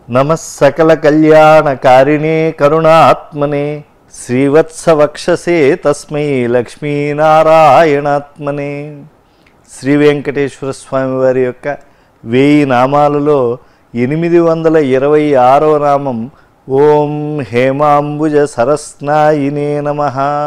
నమ సకల కళ్యాణకారిణే కరుణాత్మనే శ్రీవత్సవక్షసే తస్మై లక్ష్మీనారాయణాత్మనే శ్రీ వెంకటేశ్వర స్వామి వారి యొక్క వేయి నామాలలో ఎనిమిది వందల ఇరవై ఆరవ నామం ఓం హేమాంబుజ సరస్నాయినే నమ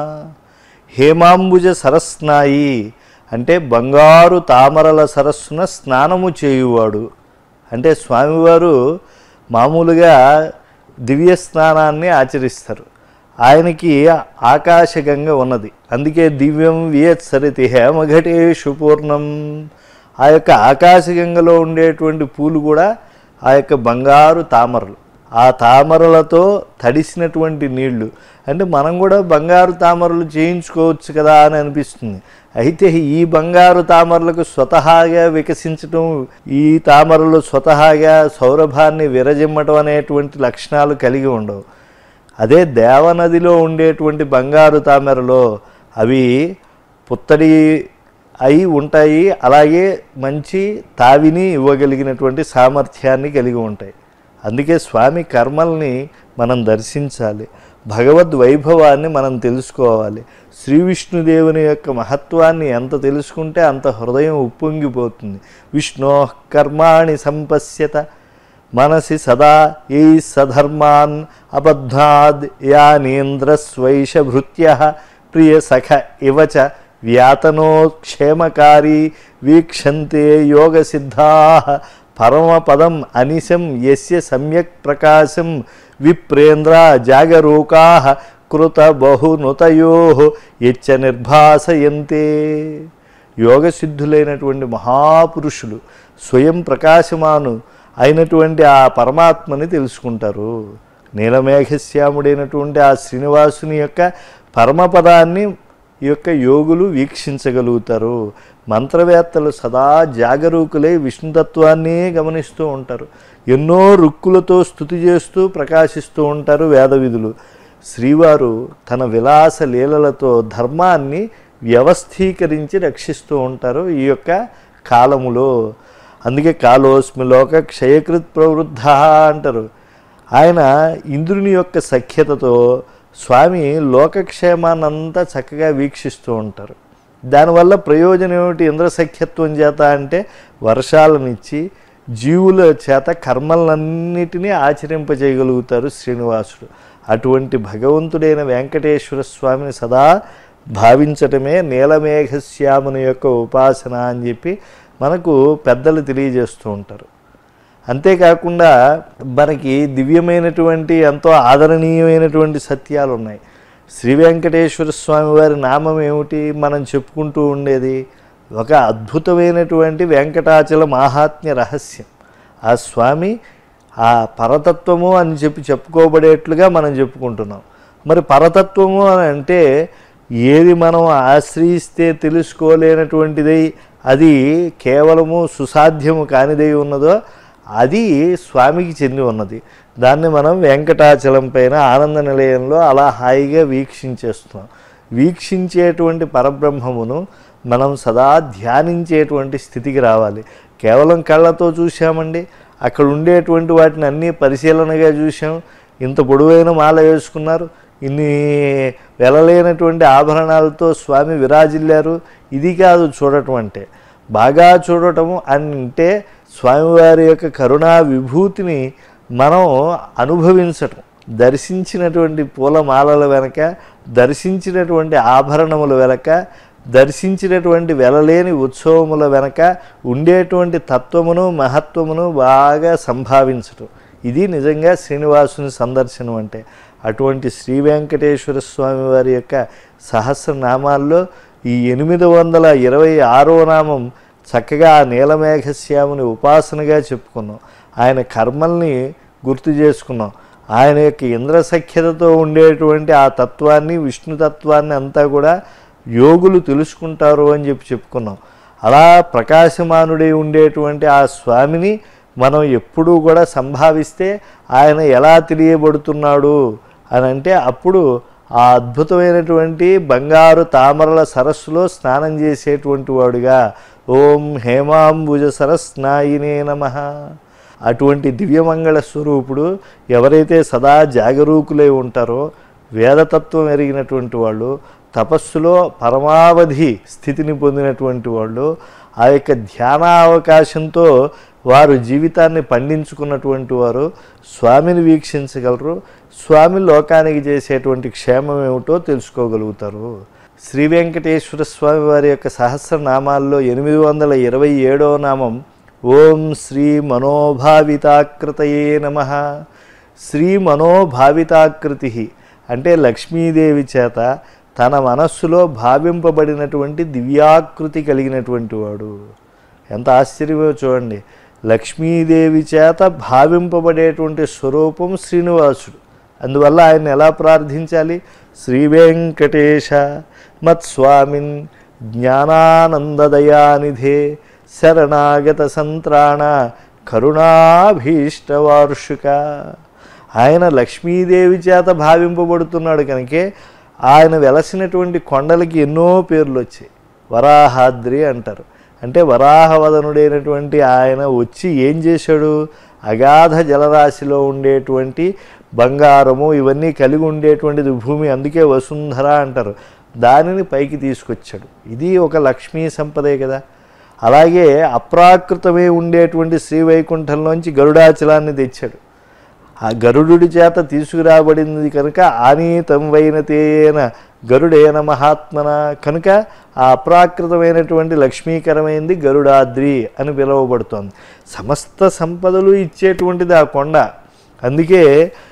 హేమాంబుజ సరస్నాయి అంటే బంగారు తామరల సరస్సున స్నానము చేయువాడు అంటే స్వామివారు మామూలుగా దివ్య స్నానాన్ని ఆచరిస్తారు ఆయనకి ఆకాశగంగ ఉన్నది అందుకే దివ్యం వియత్సరితి హేమఘటేషు పూర్ణం ఆ యొక్క ఆకాశగంగలో ఉండేటువంటి పూలు కూడా ఆ యొక్క బంగారు తామరలు ఆ తామరలతో తడిసినటువంటి నీళ్లు అంటే మనం కూడా బంగారు తామరలు చేయించుకోవచ్చు కదా అని అనిపిస్తుంది అయితే ఈ బంగారు తామరలకు స్వతహాగా వికసించటం ఈ తామరలు స్వతహాగా సౌరభాన్ని విరజిమ్మటం అనేటువంటి లక్షణాలు కలిగి ఉండవు అదే దేవనదిలో ఉండేటువంటి బంగారు తామరలో అవి పుత్తడి అయి ఉంటాయి అలాగే మంచి తావిని ఇవ్వగలిగినటువంటి సామర్థ్యాన్ని కలిగి ఉంటాయి అందుకే స్వామి కర్మల్ని మనం దర్శించాలి భగవద్ వైభవాన్ని మనం తెలుసుకోవాలి శ్రీ విష్ణుదేవుని యొక్క మహత్వాన్ని ఎంత తెలుసుకుంటే అంత హృదయం ఉప్పొంగిపోతుంది విష్ణో కర్మాణి సంపశ్యత మనసి సదా ఏ సధర్మాన్ అబద్ధాద్ యానేంద్రస్వైషభృత్య ప్రియ సఖ ఇవచ వ్యాతనో క్షేమకారి వీక్షంతే యోగ సిద్ధా పరమపదం అనిశం యస్య సమ్యక్ ప్రకాశం విప్రేంద్ర జాగరూకా కృత బహునుతయో యచ్చ నిర్భాసయంతే యోగసిద్ధులైనటువంటి మహాపురుషులు స్వయం ప్రకాశమాను అయినటువంటి ఆ పరమాత్మని తెలుసుకుంటారు నీలమేఘశ్యాముడైనటువంటి ఆ శ్రీనివాసుని యొక్క పరమపదాన్ని ఈ యొక్క యోగులు వీక్షించగలుగుతారు మంత్రవేత్తలు సదా జాగరూకులై విష్ణుతత్వాన్నే గమనిస్తూ ఉంటారు ఎన్నో రుక్కులతో స్థుతి చేస్తూ ప్రకాశిస్తూ ఉంటారు వేదవిధులు శ్రీవారు తన విలాస లీలలతో ధర్మాన్ని వ్యవస్థీకరించి రక్షిస్తూ ఉంటారు ఈ యొక్క కాలములో అందుకే కాలోస్మి లోక క్షయకృత్ ప్రవృద్ధ అంటారు ఆయన ఇంద్రుని యొక్క సఖ్యతతో స్వామి లోకక్షేమాన్నంతా చక్కగా వీక్షిస్తూ ఉంటారు దానివల్ల ప్రయోజనం ఏమిటి ఇంద్ర సఖ్యత్వం చేత అంటే వర్షాలనిచ్చి జీవుల చేత కర్మలన్నిటినీ ఆచరింపజేయగలుగుతారు శ్రీనివాసుడు అటువంటి భగవంతుడైన వెంకటేశ్వర స్వామిని సదా భావించటమే నీలమేఘశ్యాముని యొక్క ఉపాసన అని చెప్పి మనకు పెద్దలు తెలియజేస్తూ ఉంటారు అంతేకాకుండా మనకి దివ్యమైనటువంటి ఎంతో ఆదరణీయమైనటువంటి సత్యాలు ఉన్నాయి శ్రీ వెంకటేశ్వర స్వామి వారి నామం ఏమిటి మనం చెప్పుకుంటూ ఉండేది ఒక అద్భుతమైనటువంటి వెంకటాచల మాహాత్మ్య రహస్యం ఆ స్వామి ఆ పరతత్వము అని చెప్పి చెప్పుకోబడేట్లుగా మనం చెప్పుకుంటున్నాం మరి పరతత్వము అని అంటే ఏది మనం ఆశ్రయిస్తే తెలుసుకోలేనటువంటిది అది కేవలము సుసాధ్యము కానిదై ఉన్నదో అది స్వామికి చెంది ఉన్నది దాన్ని మనం వెంకటాచలం పైన ఆనంద నిలయంలో అలా హాయిగా వీక్షించేస్తున్నాం వీక్షించేటువంటి పరబ్రహ్మమును మనం సదా ధ్యానించేటువంటి స్థితికి రావాలి కేవలం కళ్ళతో చూసామండి అక్కడ ఉండేటువంటి వాటిని అన్నీ పరిశీలనగా చూసాం ఇంత పొడవైన మాల వేసుకున్నారు ఇన్ని వెలలేనటువంటి ఆభరణాలతో స్వామి విరాజిల్లారు ఇది కాదు చూడటం అంటే బాగా చూడటము అంటే స్వామివారి యొక్క కరుణా విభూతిని మనం అనుభవించటం దర్శించినటువంటి పూలమాలల వెనక దర్శించినటువంటి ఆభరణముల వెనక దర్శించినటువంటి వెలలేని ఉత్సవముల వెనక ఉండేటువంటి తత్వమును మహత్వమును బాగా సంభావించటం ఇది నిజంగా శ్రీనివాసుని సందర్శనం అంటే అటువంటి శ్రీ వెంకటేశ్వర స్వామి వారి యొక్క సహస్రనామాల్లో ఈ ఎనిమిది వందల ఇరవై ఆరో నామం చక్కగా ఆ నీలమేఘశ్యాముని ఉపాసనగా చెప్పుకున్నాం ఆయన కర్మల్ని గుర్తు చేసుకున్నాం ఆయన యొక్క ఇంద్రసఖ్యతతో ఉండేటువంటి ఆ తత్వాన్ని విష్ణుతత్వాన్ని అంతా కూడా యోగులు తెలుసుకుంటారు అని చెప్పి చెప్పుకున్నాం అలా ప్రకాశమానుడై ఉండేటువంటి ఆ స్వామిని మనం ఎప్పుడూ కూడా సంభావిస్తే ఆయన ఎలా తెలియబడుతున్నాడు అని అంటే అప్పుడు ఆ అద్భుతమైనటువంటి బంగారు తామరల సరస్సులో స్నానం చేసేటువంటి వాడుగా ఓం హేమాంబుజ సరస్నాయినే నమ అటువంటి దివ్యమంగళ స్వరూపుడు ఎవరైతే సదా జాగరూకులై ఉంటారో వేదతత్వం ఎరిగినటువంటి వాళ్ళు తపస్సులో పరమావధి స్థితిని పొందినటువంటి వాళ్ళు ఆ యొక్క ధ్యానావకాశంతో వారు జీవితాన్ని పండించుకున్నటువంటి వారు స్వామిని వీక్షించగలరు స్వామి లోకానికి చేసేటువంటి క్షేమం ఏమిటో తెలుసుకోగలుగుతారు శ్రీ వెంకటేశ్వర స్వామి వారి యొక్క సహస్రనామాల్లో ఎనిమిది వందల ఇరవై ఏడవ నామం ఓం శ్రీ మనోభావితాకృతయే నమ శ్రీ మనోభావితాకృతి అంటే లక్ష్మీదేవి చేత తన మనస్సులో భావింపబడినటువంటి దివ్యాకృతి కలిగినటువంటి వాడు ఎంత ఆశ్చర్యమో చూడండి లక్ష్మీదేవి చేత భావింపబడేటువంటి స్వరూపం శ్రీనివాసుడు అందువల్ల ఆయన ఎలా ప్రార్థించాలి శ్రీ వెంకటేశ మత్స్వామిన్ జ్ఞానానందదయానిధే శరణాగత సంత్రాణ కరుణాభీష్టవార్షిక ఆయన లక్ష్మీదేవి చేత భావింపబడుతున్నాడు కనుకే ఆయన వెలసినటువంటి కొండలకి ఎన్నో పేర్లు వచ్చాయి వరాహాద్రి అంటారు అంటే వరాహవదనుడైనటువంటి ఆయన వచ్చి ఏం చేశాడు అగాధ జలరాశిలో ఉండేటువంటి బంగారము ఇవన్నీ కలిగి ఉండేటువంటిది భూమి అందుకే వసుంధర అంటారు దానిని పైకి తీసుకొచ్చాడు ఇది ఒక లక్ష్మీ సంపదే కదా అలాగే అప్రాకృతమే ఉండేటువంటి శ్రీవైకుంఠంలోంచి గరుడాచలాన్ని తెచ్చాడు ఆ గరుడుడి చేత తీసుకురాబడింది కనుక ఆనీతం వైనతేన గరుడేన మహాత్మన కనుక ఆ అప్రాకృతమైనటువంటి లక్ష్మీకరమైంది గరుడాద్రి అని పిలువబడుతోంది సమస్త సంపదలు ఇచ్చేటువంటిది ఆ కొండ అందుకే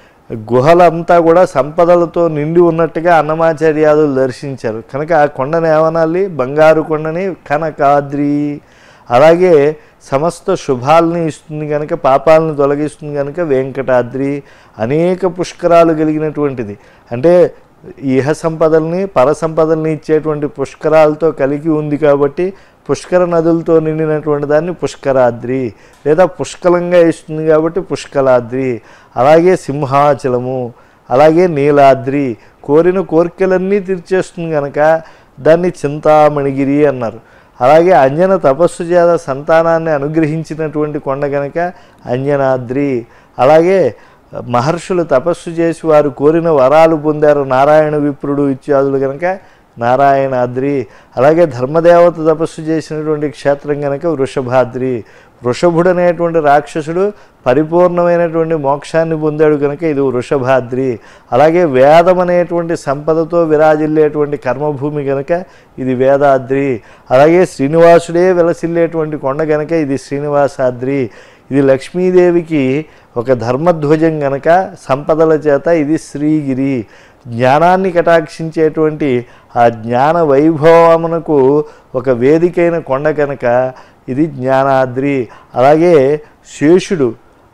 గుహలంతా కూడా సంపదలతో నిండి ఉన్నట్టుగా అన్నమాచార్యాదులు దర్శించారు కనుక ఆ కొండను ఏమనాలి బంగారు కొండని కనకాద్రి అలాగే సమస్త శుభాలని ఇస్తుంది కనుక పాపాలను తొలగిస్తుంది కనుక వెంకటాద్రి అనేక పుష్కరాలు కలిగినటువంటిది అంటే ఇహ సంపదల్ని పర సంపదల్ని ఇచ్చేటువంటి పుష్కరాలతో కలిగి ఉంది కాబట్టి పుష్కర నదులతో నిండినటువంటి దాన్ని పుష్కరాద్రి లేదా పుష్కలంగా ఇస్తుంది కాబట్టి పుష్కలాద్రి అలాగే సింహాచలము అలాగే నీలాద్రి కోరిన కోరికలన్నీ తీర్చేస్తుంది కనుక దాన్ని చింతామణిగిరి అన్నారు అలాగే అంజన తపస్సు చేత సంతానాన్ని అనుగ్రహించినటువంటి కొండ కనుక అంజనాద్రి అలాగే మహర్షులు తపస్సు చేసి వారు కోరిన వరాలు పొందారు నారాయణ విప్రుడు ఇత్యాదులు కనుక నారాయణాద్రి అలాగే ధర్మదేవత తపస్సు చేసినటువంటి క్షేత్రం కనుక వృషభాద్రి వృషభుడు అనేటువంటి రాక్షసుడు పరిపూర్ణమైనటువంటి మోక్షాన్ని పొందాడు కనుక ఇది వృషభాద్రి అలాగే వేదం అనేటువంటి సంపదతో విరాజిల్లేటువంటి కర్మభూమి కనుక ఇది వేదాద్రి అలాగే శ్రీనివాసుడే విలసిల్లేటువంటి కొండ కనుక ఇది శ్రీనివాసాద్రి ఇది లక్ష్మీదేవికి ఒక ధర్మధ్వజం గనక సంపదల చేత ఇది శ్రీగిరి జ్ఞానాన్ని కటాక్షించేటువంటి ఆ జ్ఞాన వైభవమునకు ఒక వేదికైన కొండ కనుక ఇది జ్ఞానాద్రి అలాగే శేషుడు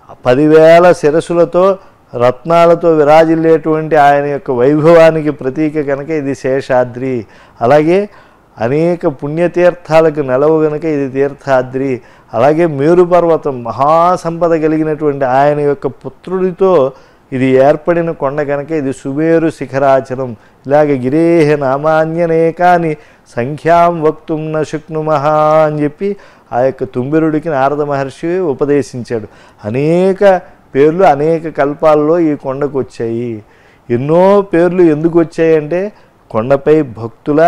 పదివేల శిరసులతో రత్నాలతో విరాజిల్లేటువంటి ఆయన యొక్క వైభవానికి ప్రతీక కనుక ఇది శేషాద్రి అలాగే అనేక పుణ్యతీర్థాలకు నెలవు గనుక ఇది తీర్థాద్రి అలాగే మేరు పర్వతం మహాసంపద కలిగినటువంటి ఆయన యొక్క పుత్రుడితో ఇది ఏర్పడిన కొండ కనుక ఇది సుమేరు శిఖరాచలం ఇలాగ గిరేహ నామాన్యనేకాని సంఖ్యాం వక్తుం న శక్నుమహా అని చెప్పి ఆ యొక్క తుంబిరుడికి నారద మహర్షి ఉపదేశించాడు అనేక పేర్లు అనేక కల్పాల్లో ఈ కొండకు వచ్చాయి ఎన్నో పేర్లు ఎందుకు వచ్చాయంటే కొండపై భక్తుల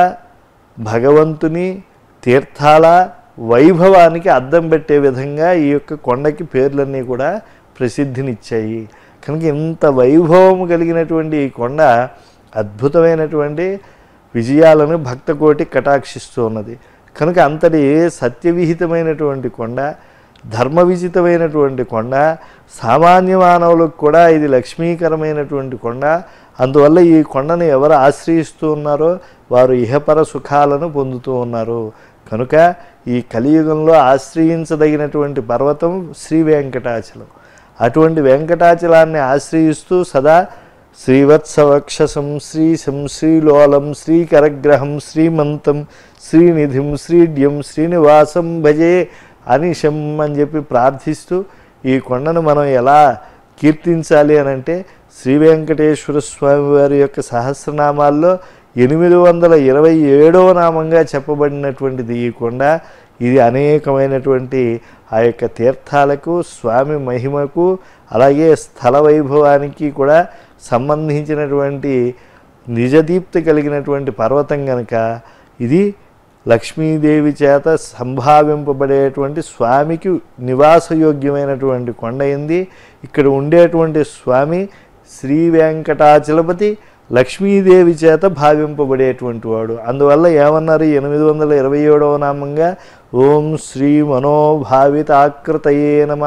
భగవంతుని తీర్థాల వైభవానికి అద్దం పెట్టే విధంగా ఈ యొక్క కొండకి పేర్లన్నీ కూడా ప్రసిద్ధినిచ్చాయి కనుక ఇంత వైభవం కలిగినటువంటి ఈ కొండ అద్భుతమైనటువంటి విజయాలను భక్తకోటి కటాక్షిస్తూ ఉన్నది కనుక అంతటి సత్యవిహితమైనటువంటి కొండ ధర్మ విజితమైనటువంటి కొండ సామాన్య మానవులకు కూడా ఇది లక్ష్మీకరమైనటువంటి కొండ అందువల్ల ఈ కొండను ఎవరు ఆశ్రయిస్తూ ఉన్నారో వారు ఇహపర సుఖాలను పొందుతూ ఉన్నారు కనుక ఈ కలియుగంలో ఆశ్రయించదగినటువంటి పర్వతం శ్రీ వెంకటాచలం అటువంటి వెంకటాచలాన్ని ఆశ్రయిస్తూ సదా శ్రీవత్సవక్షసం శ్రీశం శ్రీలోలం శ్రీకరగ్రహం శ్రీమంతం శ్రీనిధిం శ్రీడ్యం శ్రీనివాసం భజే అనిశం అని చెప్పి ప్రార్థిస్తూ ఈ కొండను మనం ఎలా కీర్తించాలి అని అంటే శ్రీ వెంకటేశ్వర స్వామి వారి యొక్క సహస్రనామాల్లో ఎనిమిది వందల ఇరవై ఏడవ నామంగా చెప్పబడినటువంటిది ఈ కొండ ఇది అనేకమైనటువంటి ఆ యొక్క తీర్థాలకు స్వామి మహిమకు అలాగే స్థల వైభవానికి కూడా సంబంధించినటువంటి నిజదీప్తి కలిగినటువంటి పర్వతం కనుక ఇది లక్ష్మీదేవి చేత సంభావింపబడేటువంటి స్వామికి నివాసయోగ్యమైనటువంటి కొండ అయింది ఇక్కడ ఉండేటువంటి స్వామి శ్రీ వెంకటాచలపతి లక్ష్మీదేవి చేత భావింపబడేటువంటి వాడు అందువల్ల ఏమన్నారు ఎనిమిది వందల ఇరవై ఏడవ నామంగా ఓం శ్రీ మనోభావితాకృతయే నమ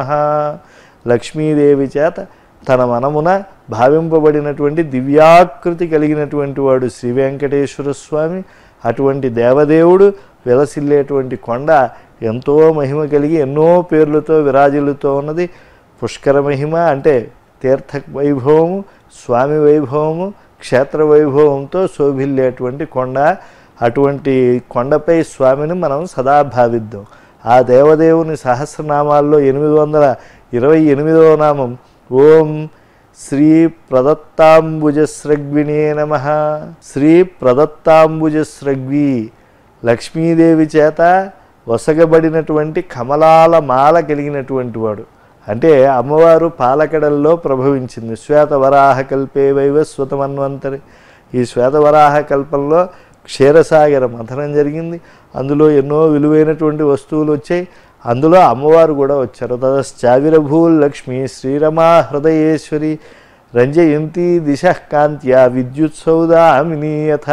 లక్ష్మీదేవి చేత తన మనమున భావింపబడినటువంటి దివ్యాకృతి కలిగినటువంటి వాడు శ్రీ వెంకటేశ్వర స్వామి అటువంటి దేవదేవుడు విలసిల్లేటువంటి కొండ ఎంతో మహిమ కలిగి ఎన్నో పేర్లతో విరాజిల్లుతో ఉన్నది పుష్కర మహిమ అంటే తీర్థ వైభవము స్వామి వైభవము క్షేత్ర వైభవంతో శోభిల్లేటువంటి కొండ అటువంటి కొండపై స్వామిని మనం సదా భావిద్దాం ఆ దేవదేవుని సహస్రనామాల్లో ఎనిమిది వందల ఇరవై ఎనిమిదవ నామం ఓం శ్రీ ప్రదత్తాంబుజస్రగ్విణే నమ శ్రీ ప్రదత్తాంబుజస్రగ్వి లక్ష్మీదేవి చేత వసగబడినటువంటి కమలాల మాల కలిగినటువంటి వాడు అంటే అమ్మవారు పాలకడల్లో ప్రభవించింది శ్వేతవరాహ కల్పే వైవస్వతమన్వంతరి ఈ శ్వేతవరాహ కల్పంలో క్షీరసాగర మథనం జరిగింది అందులో ఎన్నో విలువైనటువంటి వస్తువులు వచ్చాయి అందులో అమ్మవారు కూడా వచ్చారు తదశ్చావిరభూల్ లక్ష్మి శ్రీరమా హృదయేశ్వరి రంజయంతి దిశ కాంత్యా విద్యుత్ సౌదామినీయథ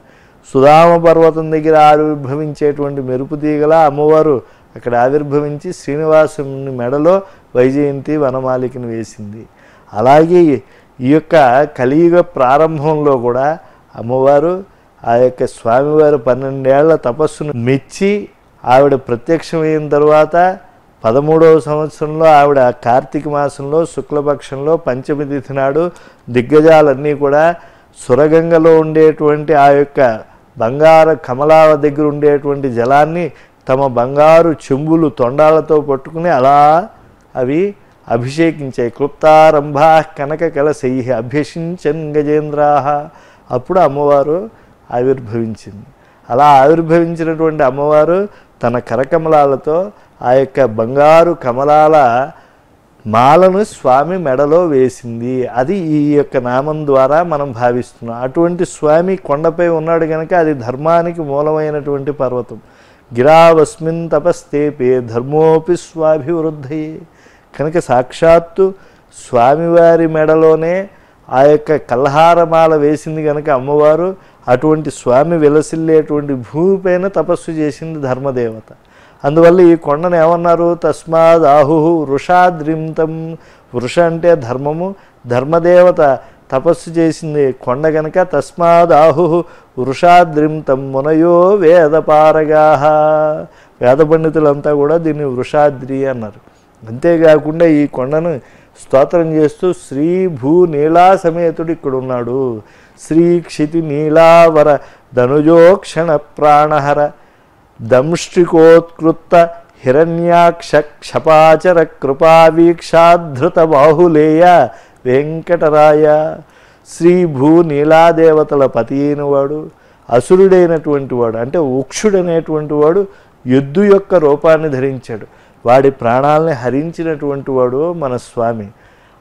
సుధామ పర్వతం దగ్గర ఆవిర్భవించేటువంటి మెరుపు తీగల అమ్మవారు అక్కడ ఆవిర్భవించి శ్రీనివాసుని మెడలో వైజయంతి వనమాలికను వేసింది అలాగే ఈ యొక్క కలియుగ ప్రారంభంలో కూడా అమ్మవారు ఆ యొక్క స్వామివారి పన్నెండేళ్ల తపస్సును మెచ్చి ఆవిడ ప్రత్యక్షమైన తర్వాత పదమూడవ సంవత్సరంలో ఆవిడ కార్తీక మాసంలో శుక్లపక్షంలో పంచమి తిథి నాడు దిగ్గజాలన్నీ కూడా సురగంగలో ఉండేటువంటి ఆ యొక్క బంగారు కమలాల దగ్గర ఉండేటువంటి జలాన్ని తమ బంగారు చెంబులు తొండాలతో పట్టుకుని అలా అవి అభిషేకించాయి క్లుప్తారంభా కనక కలశై అభ్యసించన్ గజేంద్రాహ అప్పుడు అమ్మవారు ఆవిర్భవించింది అలా ఆవిర్భవించినటువంటి అమ్మవారు తన కరకమలాలతో ఆ యొక్క బంగారు కమలాల మాలను స్వామి మెడలో వేసింది అది ఈ యొక్క నామం ద్వారా మనం భావిస్తున్నాం అటువంటి స్వామి కొండపై ఉన్నాడు కనుక అది ధర్మానికి మూలమైనటువంటి పర్వతం గిరావస్మిన్ తపస్తేపే ధర్మోపి స్వాభివృద్ధయే కనుక సాక్షాత్తు స్వామివారి మెడలోనే ఆ యొక్క కల్హారమాల వేసింది కనుక అమ్మవారు అటువంటి స్వామి విలసిల్లేటువంటి భూమిపైన తపస్సు చేసింది ధర్మదేవత అందువల్ల ఈ కొండను ఏమన్నారు తస్మాద్ ఆహు వృషాద్రింతం వృష అంటే ధర్మము ధర్మదేవత తపస్సు చేసింది కొండ గనక తస్మాద్ ఆహు వృషాద్రింతం మునయో వేదపారగా వేద పండితులంతా కూడా దీన్ని వృషాద్రి అన్నారు అంతేకాకుండా ఈ కొండను స్తోత్రం చేస్తూ శ్రీ భూ నీలా సమేతుడు ఇక్కడ ఉన్నాడు శ్రీ క్షితి నీలావర ధనుజోక్షణ ప్రాణహర దంష్టికోత్కృత్త హిరణ్యాక్ష క్షపాచర కృపావీక్షాధృత బాహులేయ వెంకటరాయ శ్రీ భూ నీలాదేవతల పతి అయినవాడు అసురుడైనటువంటి వాడు అంటే ఉక్షుడనేటువంటి వాడు ఎద్దు యొక్క రూపాన్ని ధరించాడు వాడి ప్రాణాలని హరించినటువంటి వాడు మన స్వామి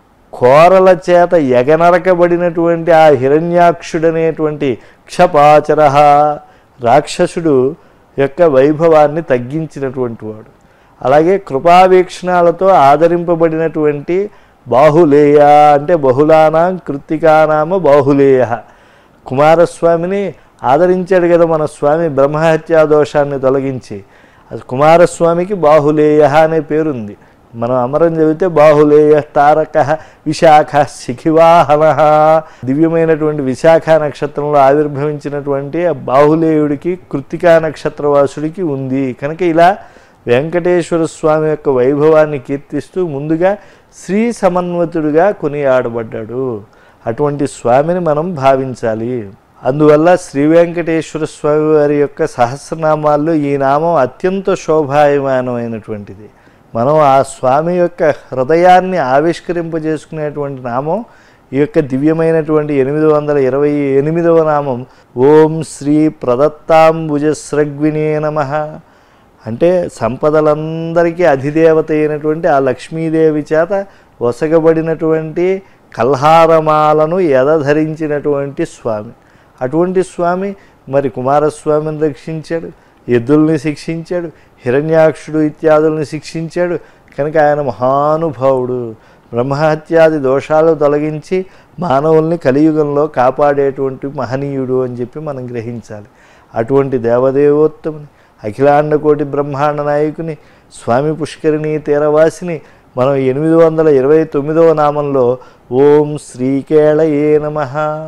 కోరల చేత ఎగనరకబడినటువంటి ఆ హిరణ్యాక్షుడనేటువంటి క్షపాచర రాక్షసుడు యొక్క వైభవాన్ని తగ్గించినటువంటి వాడు అలాగే కృపావీక్షణాలతో ఆదరింపబడినటువంటి బాహులేయ అంటే బహుళానాం కృత్తికానామ బాహులేయ కుమారస్వామిని ఆదరించాడు కదా మన స్వామి బ్రహ్మహత్యా దోషాన్ని తొలగించి అది కుమారస్వామికి బాహులేయ అనే పేరుంది మనం అమరం చదివితే బాహులేయ తారక విశాఖ శిఖివాహన దివ్యమైనటువంటి విశాఖ నక్షత్రంలో ఆవిర్భవించినటువంటి ఆ బాహులేయుడికి కృత్తికా నక్షత్రవాసుడికి ఉంది కనుక ఇలా వెంకటేశ్వర స్వామి యొక్క వైభవాన్ని కీర్తిస్తూ ముందుగా శ్రీ సమన్వతుడిగా కొనియాడబడ్డాడు అటువంటి స్వామిని మనం భావించాలి అందువల్ల శ్రీ వెంకటేశ్వర స్వామి వారి యొక్క సహస్రనామాల్లో ఈ నామం అత్యంత శోభాయమానమైనటువంటిది మనం ఆ స్వామి యొక్క హృదయాన్ని ఆవిష్కరింపజేసుకునేటువంటి నామం ఈ యొక్క దివ్యమైనటువంటి ఎనిమిది వందల ఇరవై ఎనిమిదవ నామం ఓం శ్రీ ప్రదత్తాంబుజస్రగ్వినే నమ అంటే సంపదలందరికీ అధిదేవత అయినటువంటి ఆ లక్ష్మీదేవి చేత వసగబడినటువంటి కల్హారమాలను ఎదధరించినటువంటి స్వామి అటువంటి స్వామి మరి కుమారస్వామిని రక్షించాడు ఎద్దుల్ని శిక్షించాడు హిరణ్యాక్షుడు ఇత్యాదుల్ని శిక్షించాడు కనుక ఆయన మహానుభావుడు బ్రహ్మహత్యాది దోషాలు తొలగించి మానవుల్ని కలియుగంలో కాపాడేటువంటి మహనీయుడు అని చెప్పి మనం గ్రహించాలి అటువంటి దేవదేవోత్తముని అఖిలాండ కోటి బ్రహ్మాండ నాయకుని స్వామి పుష్కరిణి తీరవాసిని మనం ఎనిమిది వందల ఇరవై తొమ్మిదవ నామంలో ఓం శ్రీకేళయే నమ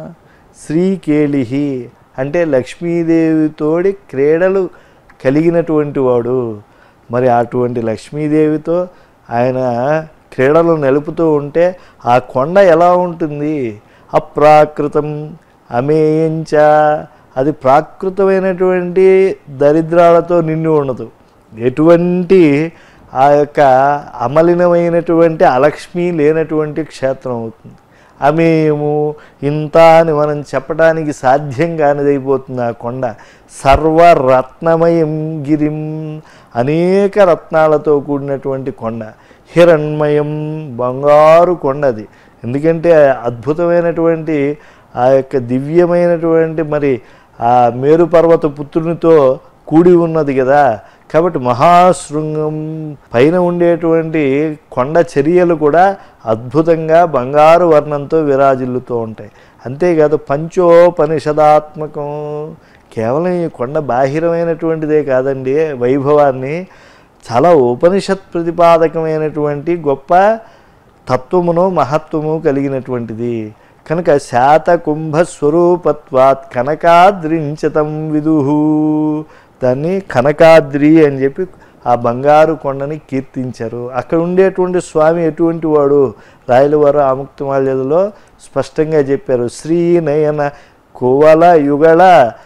శ్రీకేళిహి అంటే లక్ష్మీదేవితోడి క్రీడలు కలిగినటువంటి వాడు మరి అటువంటి లక్ష్మీదేవితో ఆయన క్రీడలు నలుపుతూ ఉంటే ఆ కొండ ఎలా ఉంటుంది అప్రాకృతం అమేయంచ అది ప్రాకృతమైనటువంటి దరిద్రాలతో నిండి ఉండదు ఎటువంటి ఆ యొక్క అమలినమైనటువంటి అలక్ష్మి లేనటువంటి క్షేత్రం అవుతుంది అమేయము ఇంత అని మనం చెప్పడానికి సాధ్యం కానిదైపోతుంది ఆ కొండ సర్వరత్నమయం గిరిం అనేక రత్నాలతో కూడినటువంటి కొండ హిరణ్మయం బంగారు కొండ అది ఎందుకంటే అద్భుతమైనటువంటి ఆ యొక్క దివ్యమైనటువంటి మరి ఆ మేరు పర్వత పుత్రునితో కూడి ఉన్నది కదా కాబట్టి మహాశృంగం పైన ఉండేటువంటి కొండ చర్యలు కూడా అద్భుతంగా బంగారు వర్ణంతో విరాజిల్లుతూ ఉంటాయి అంతేకాదు పంచోపనిషదాత్మకం కేవలం ఈ కొండ బాహిరమైనటువంటిదే కాదండి వైభవాన్ని చాలా ఉపనిషత్ ప్రతిపాదకమైనటువంటి గొప్ప తత్వమును మహత్వము కలిగినటువంటిది కనుక శాత కుంభ స్వరూపత్వాత్ కనకాద్రించతం విదుహు దాన్ని కనకాద్రి అని చెప్పి ఆ బంగారు కొండని కీర్తించారు అక్కడ ఉండేటువంటి స్వామి ఎటువంటి వాడు రాయలవారు ఆముక్తమాల్యదలో స్పష్టంగా చెప్పారు శ్రీనయన కువల యుగళ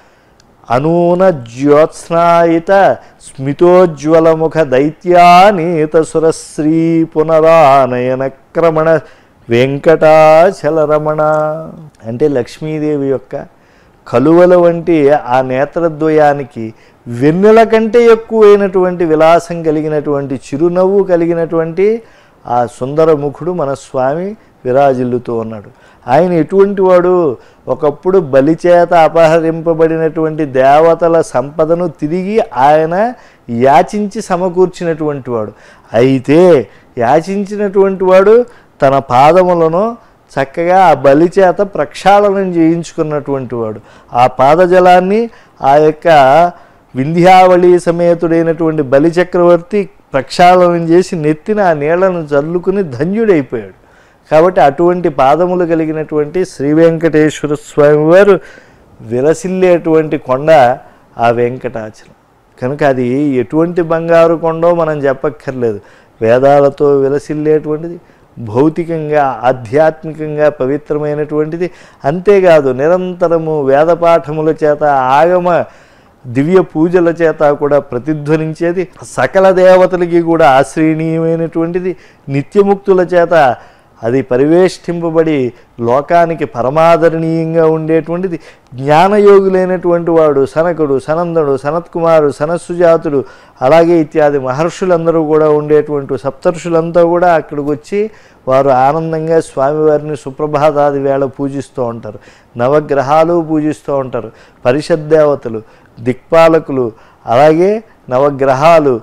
అనూన జ్యోత్స్నాయిత స్మితోజ్వలముఖ దైత్యానీత సురశ్రీ పునరానయన క్రమణ వెంకటాచలరమణ అంటే లక్ష్మీదేవి యొక్క కలువల వంటి ఆ నేత్రద్వయానికి వెన్నెల కంటే ఎక్కువైనటువంటి విలాసం కలిగినటువంటి చిరునవ్వు కలిగినటువంటి ఆ సుందర ముఖుడు మన స్వామి విరాజిల్లుతూ ఉన్నాడు ఆయన ఎటువంటి వాడు ఒకప్పుడు బలిచేత అపహరింపబడినటువంటి దేవతల సంపదను తిరిగి ఆయన యాచించి సమకూర్చినటువంటి వాడు అయితే యాచించినటువంటి వాడు తన పాదములను చక్కగా ఆ బలి చేత ప్రక్షాళనం చేయించుకున్నటువంటి వాడు ఆ పాదజలాన్ని ఆ యొక్క వింధ్యావళి సమేతుడైనటువంటి బలి చక్రవర్తి ప్రక్షాళనం చేసి నెత్తిన ఆ నీళ్లను చల్లుకుని ధన్యుడైపోయాడు కాబట్టి అటువంటి పాదములు కలిగినటువంటి శ్రీ వెంకటేశ్వర స్వామి వారు విలసిల్లేటువంటి కొండ ఆ వెంకటాచలం కనుక అది ఎటువంటి బంగారు కొండో మనం చెప్పక్కర్లేదు వేదాలతో విలసిల్లేటువంటిది భౌతికంగా ఆధ్యాత్మికంగా పవిత్రమైనటువంటిది అంతేకాదు నిరంతరము వేదపాఠముల చేత ఆగమ దివ్య పూజల చేత కూడా ప్రతిధ్వనించేది సకల దేవతలకి కూడా ఆశ్రయణీయమైనటువంటిది నిత్యముక్తుల చేత అది పరివేష్టింపబడి లోకానికి పరమాదరణీయంగా ఉండేటువంటిది జ్ఞానయోగులైనటువంటి వాడు సనకుడు సనందుడు సనత్కుమారు సనస్సుజాతుడు అలాగే ఇత్యాది మహర్షులందరూ కూడా ఉండేటువంటి సప్తర్షులంతా కూడా అక్కడికి వచ్చి వారు ఆనందంగా స్వామివారిని సుప్రభాతాది వేళ పూజిస్తూ ఉంటారు నవగ్రహాలు పూజిస్తూ ఉంటారు పరిషత్ దేవతలు దిక్పాలకులు అలాగే నవగ్రహాలు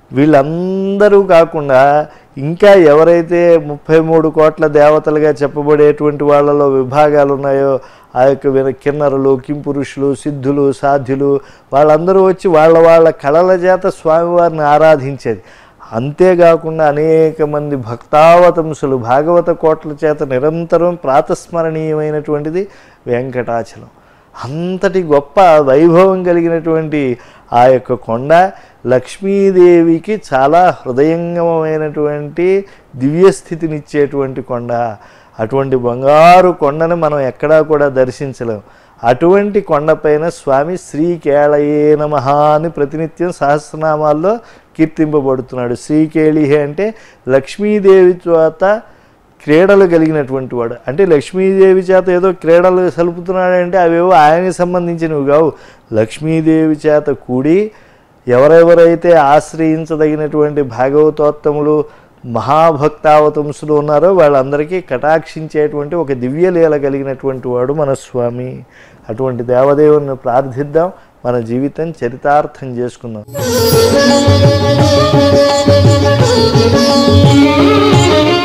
వీళ్ళందరూ కాకుండా ఇంకా ఎవరైతే ముప్పై మూడు కోట్ల దేవతలుగా చెప్పబడేటువంటి వాళ్ళలో విభాగాలు ఉన్నాయో ఆ యొక్క విన కిన్నరులు కింపురుషులు సిద్ధులు సాధ్యులు వాళ్ళందరూ వచ్చి వాళ్ళ వాళ్ళ కళల చేత స్వామివారిని ఆరాధించేది అంతేకాకుండా అనేక మంది భక్తావతంసులు భాగవత కోట్ల చేత నిరంతరం ప్రాతస్మరణీయమైనటువంటిది వెంకటాచలం అంతటి గొప్ప వైభవం కలిగినటువంటి ఆ యొక్క కొండ లక్ష్మీదేవికి చాలా హృదయంగమైనటువంటి దివ్యస్థితినిచ్చేటువంటి కొండ అటువంటి బంగారు కొండను మనం ఎక్కడా కూడా దర్శించలేం అటువంటి కొండపైన స్వామి శ్రీకేళయే నమః అని ప్రతినిత్యం సహస్రనామాల్లో కీర్తింపబడుతున్నాడు శ్రీకేళిహే అంటే లక్ష్మీదేవి చేత క్రీడలు కలిగినటువంటి వాడు అంటే లక్ష్మీదేవి చేత ఏదో క్రీడలు సలుపుతున్నాడంటే అవేవో ఆయనకి సంబంధించినవి కావు లక్ష్మీదేవి చేత కూడి ఎవరెవరైతే ఆశ్రయించదగినటువంటి భాగవతోత్తములు మహాభక్తావతంసులు ఉన్నారో వాళ్ళందరికీ కటాక్షించేటువంటి ఒక దివ్యలీల కలిగినటువంటి వాడు మన స్వామి అటువంటి దేవదేవుని ప్రార్థిద్దాం మన జీవితం చరితార్థం చేసుకుందాం Thank you.